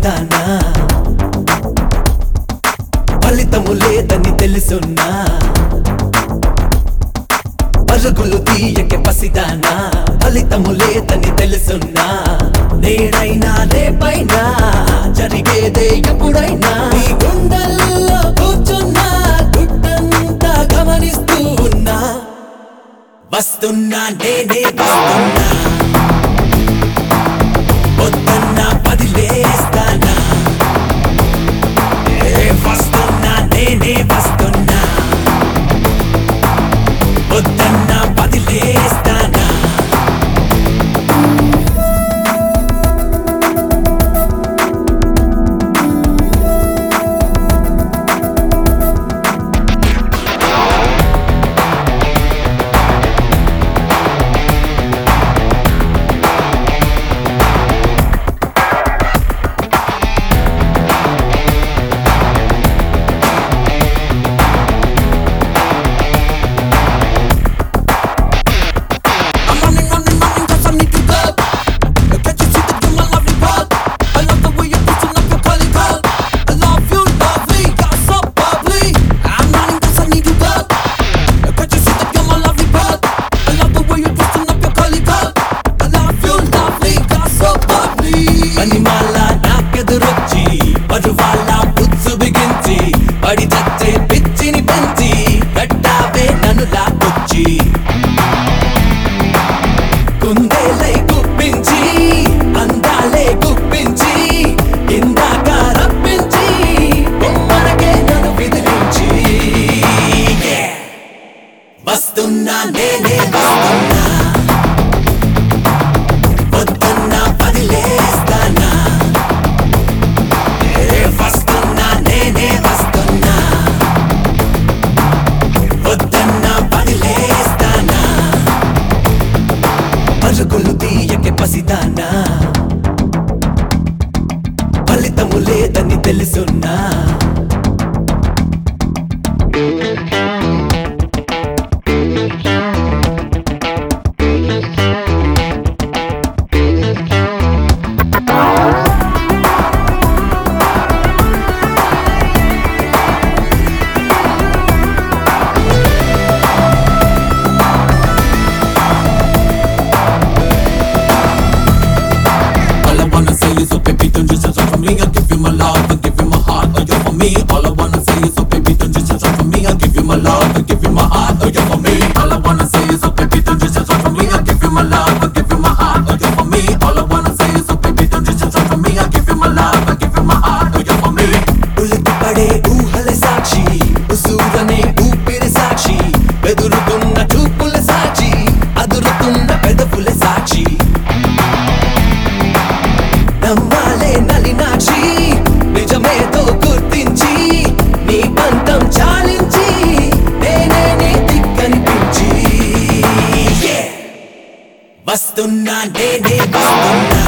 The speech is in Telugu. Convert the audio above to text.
పసిదానా ఫలితము లేదని తెలుసున్నా పరుగులు తీయకే పసిదానా ఫలితము లేదని తెలుసున్నా నేడైనా రేపైనా జరిగేదే ఎప్పుడైనా నీ గుండెల్లో కూర్చున్నా గుట్టంతా గమనిస్తూ ఉన్నా వస్తున్నా నేనే వస్తున్నా వద్దన్నా వదిలేస్తానా ఏ వస్తున్నా నేనే వస్తున్నా వద్దన్నా వదిలేస్తానా I'm running, running, running, cause I need to go. Can't you see that you're my lovely bug? I love the way you're pushing up your curly curl. I love you, lovely, you're so bubbly. I'm running cause I need to go. Can't you see that you're my lovely bug? I love the way you're pushing up your curly curl. I love you, lovely, you're so bubbly. పనిమాల నాకెదురొచ్చి పరువాల పుచ్చు బిగించి పడి చచ్చే పిచ్చిని పెంచి కట్టావే నన్ను లాక్కొచ్చి కుందేలై గుప్పించి అందాలే గుప్పించి ఇందాక రప్పించి బొమ్మనకే నన్ను విదిలించి Yeah! వస్తున్నా నేనే వస్తున్నా వద్దన్నా వదిలేస్తానా ఏ వస్తున్నా నేనే వస్తున్నా వద్దన్నా వదిలేస్తానా పరుగులు తీయకే పసిదానా ఫలితము లేదని తెలుసున్నా All I wanna say is, oh baby, don't you shut up for me. I'll give you my love, I'll give you my heart, oh you're for me. All I wanna say is, oh baby, don't you shut up for me. I'll give you my love, I'll give you my heart, oh you're for me. All I wanna say is, oh baby, don't you shut up for me. I'll give you my love, I'll give you my heart, oh you're for me. All I wanna say is, oh baby, don't you shut up for me. I'll give you my love, I'll give you my heart, oh you're for me. ఉలికి పడే ఊహల సాక్షి ఉసూరనే ఊపిరి సాక్షి బెదురుతున్న చూపుల సాక్షి అదురుతున్న పెదవుల సాక్షి నమ్మాలే నలినాక్షి నిజమేదో గుర్తించి నీ పంతం చాలించి నేనే నీ దిక్కనిపించి Yeah! వస్తున్నా నేనే వస్తున్నా